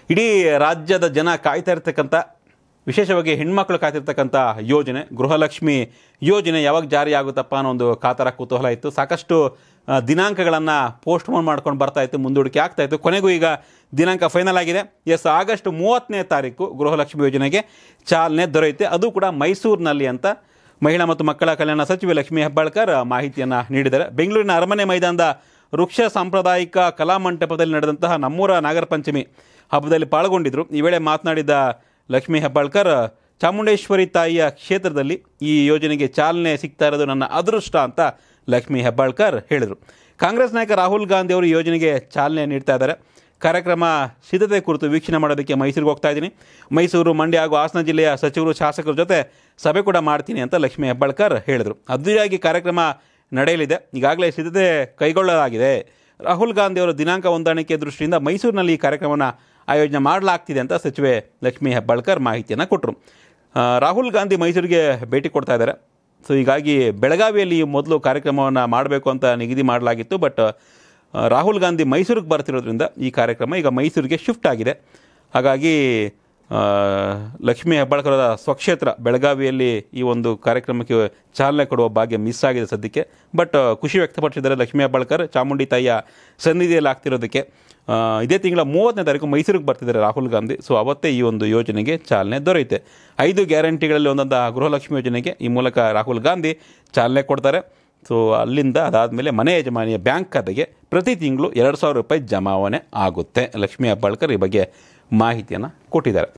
ಇಡೀ ರಾಜ್ಯದ ಜನ ಕಾಯ್ತಾ ಇರ್ತಕ್ಕಂಥ ವಿಶೇಷವಾಗಿ ಹೆಣ್ಮಕ್ಳು ಕಾಯ್ತಿರ್ತಕ್ಕಂಥ ಯೋಜನೆ ಗೃಹಲಕ್ಷ್ಮಿ ಯೋಜನೆ ಯಾವಾಗ ಜಾರಿ ಆಗುತ್ತಪ್ಪ ಅನ್ನೋ ಒಂದು ಕಾತರ ಕುತೂಹಲ ಇತ್ತು ಸಾಕಷ್ಟು ದಿನಾಂಕಗಳನ್ನು ಪೋಸ್ಟ್ಪೋನ್ ಮಾಡ್ಕೊಂಡು ಬರ್ತಾ ಇತ್ತು ಮುಂದೂಡಿಕೆ ಆಗ್ತಾ ಇತ್ತು ಕೊನೆಗೂ ಈಗ ದಿನಾಂಕ ಫೈನಲ್ ಆಗಿದೆ ಎಸ್ ಆಗಸ್ಟ್ ಮೂವತ್ತನೇ ತಾರೀಕು ಗೃಹಲಕ್ಷ್ಮಿ ಯೋಜನೆಗೆ ಚಾಲನೆ ದೊರೆಯುತ್ತೆ ಅದು ಕೂಡ ಮೈಸೂರಿನಲ್ಲಿ ಅಂತ ಮಹಿಳಾ ಮತ್ತು ಮಕ್ಕಳ ಕಲ್ಯಾಣ ಸಚಿವೆ ಲಕ್ಷ್ಮೀ ಹೆಬ್ಬಾಳ್ಕರ್ ಮಾಹಿತಿಯನ್ನು ನೀಡಿದ್ದಾರೆ ಬೆಂಗಳೂರಿನ ಅರಮನೆ ಮೈದಾನದ ವೃಕ್ಷ ಸಾಂಪ್ರದಾಯಿಕ ಕಲಾಮಂಟಪದಲ್ಲಿ ನಡೆದಂತಹ ನಮ್ಮೂರ ನಾಗರ ಪಂಚಮಿ ಹಬ್ಬದಲ್ಲಿ ಪಾಲ್ಗೊಂಡಿದ್ದರು ಈ ವೇಳೆ ಮಾತನಾಡಿದ ಲಕ್ಷ್ಮೀ ಹೆಬ್ಬಾಳ್ಕರ್ ಚಾಮುಂಡೇಶ್ವರಿ ತಾಯಿಯ ಕ್ಷೇತ್ರದಲ್ಲಿ ಈ ಯೋಜನೆಗೆ ಚಾಲನೆ ಸಿಗ್ತಾ ಇರೋದು ನನ್ನ ಅದೃಷ್ಟ ಅಂತ ಲಕ್ಷ್ಮೀ ಹೆಬ್ಬಾಳ್ಕರ್ ಹೇಳಿದರು ಕಾಂಗ್ರೆಸ್ ನಾಯಕ ರಾಹುಲ್ ಗಾಂಧಿ ಅವರು ಈ ಯೋಜನೆಗೆ ಚಾಲನೆ ನೀಡ್ತಾ ಇದ್ದಾರೆ ಕಾರ್ಯಕ್ರಮ ಸಿದ್ಧತೆ ಕುರಿತು ವೀಕ್ಷಣೆ ಮಾಡೋದಕ್ಕೆ ಮೈಸೂರಿಗೆ ಹೋಗ್ತಾ ಇದ್ದೀನಿ ಮೈಸೂರು ಮಂಡ್ಯ ಹಾಗೂ ಹಾಸನ ಜಿಲ್ಲೆಯ ಸಚಿವರು ಶಾಸಕರ ಜೊತೆ ಸಭೆ ಕೂಡ ಮಾಡ್ತೀನಿ ಅಂತ ಲಕ್ಷ್ಮೀ ಹೆಬ್ಬಾಳ್ಕರ್ ಹೇಳಿದರು ಅದ್ದೂರಿಯಾಗಿ ಕಾರ್ಯಕ್ರಮ ನಡೆಯಲಿದೆ ಈಗಾಗಲೇ ಸಿದ್ಧತೆ ಕೈಗೊಳ್ಳಲಾಗಿದೆ ರಾಹುಲ್ ಗಾಂಧಿ ಅವರ ದಿನಾಂಕ ಹೊಂದಾಣಿಕೆ ದೃಷ್ಟಿಯಿಂದ ಮೈಸೂರಿನಲ್ಲಿ ಈ ಕಾರ್ಯಕ್ರಮವನ್ನು ಆಯೋಜನೆ ಮಾಡಲಾಗ್ತಿದೆ ಅಂತ ಸಚಿವೆ ಲಕ್ಷ್ಮೀ ಹೆಬ್ಬಾಳ್ಕರ್ ಮಾಹಿತಿಯನ್ನು ಕೊಟ್ಟರು ಆ, ರಾಹುಲ್ ಗಾಂಧಿ ಮೈಸೂರಿಗೆ ಭೇಟಿ ಕೊಡ್ತಾ ಇದ್ದಾರೆ ಸೊ ಹೀಗಾಗಿ ಬೆಳಗಾವಿಯಲ್ಲಿ ಮೊದಲು ಕಾರ್ಯಕ್ರಮವನ್ನು ಮಾಡಬೇಕು ಅಂತ ನಿಗದಿ ಮಾಡಲಾಗಿತ್ತು ಬಟ್ ರಾಹುಲ್ ಗಾಂಧಿ ಮೈಸೂರಿಗೆ ಬರ್ತಿರೋದ್ರಿಂದ ಈ ಕಾರ್ಯಕ್ರಮ ಈಗ ಮೈಸೂರಿಗೆ ಶಿಫ್ಟ್ ಆಗಿದೆ ಹಾಗಾಗಿ ಆ, ಲಕ್ಷ್ಮೀ ಹೆಬ್ಬಾಳ್ಕರ ಸ್ವಕ್ಷೇತ್ರ ಬೆಳಗಾವಿಯಲ್ಲಿ ಈ ಒಂದು ಕಾರ್ಯಕ್ರಮಕ್ಕೆ ಚಾಲನೆ ಕೊಡುವ ಭಾಗ್ಯ ಮಿಸ್ ಆಗಿದೆ ಸದ್ಯಕ್ಕೆ ಬಟ್ ಖುಷಿ ವ್ಯಕ್ತಪಡಿಸಿದ್ದಾರೆ ಲಕ್ಷ್ಮೀ ಹೆಬ್ಬಾಳ್ಕರ್ ಚಾಮುಂಡಿ ತಾಯಿಯ ಸನ್ನಿಧಿಯಲ್ಲಿ ಆಗ್ತಿರೋದಕ್ಕೆ ಆ, ಇದೇ ತಿಂಗಳ ಮೂವತ್ತನೇ ತಾರೀಕು ಮೈಸೂರಿಗೆ ಬರ್ತಿದ್ದಾರೆ ರಾಹುಲ್ ಗಾಂಧಿ ಸೊ ಅವತ್ತೇ ಈ ಒಂದು ಯೋಜನೆಗೆ ಚಾಲನೆ ದೊರೆಯುತ್ತೆ ಐದು ಗ್ಯಾರಂಟಿಗಳಲ್ಲಿ ಒಂದೊಂದು ಗೃಹಲಕ್ಷ್ಮಿ ಯೋಜನೆಗೆ ಈ ಮೂಲಕ ರಾಹುಲ್ ಗಾಂಧಿ ಚಾಲನೆ ಕೊಡ್ತಾರೆ ಸೊ ಅಲ್ಲಿಂದ ಅದಾದಮೇಲೆ ಮನೆ ಯಜಮಾನಿಯ ಬ್ಯಾಂಕ್ ಖಾತೆಗೆ ಪ್ರತಿ ತಿಂಗಳು ಎರಡು ಸಾವಿರ ರೂಪಾಯಿ ಜಮಾವಣೆ ಆಗುತ್ತೆ ಲಕ್ಷ್ಮೀ ಹೆಬ್ಬಾಳ್ಕರ್ ಈ ಬಗ್ಗೆ ಮಾಹಿತಿಯನ್ನು ಕೊಟ್ಟಿದ್ದಾರೆ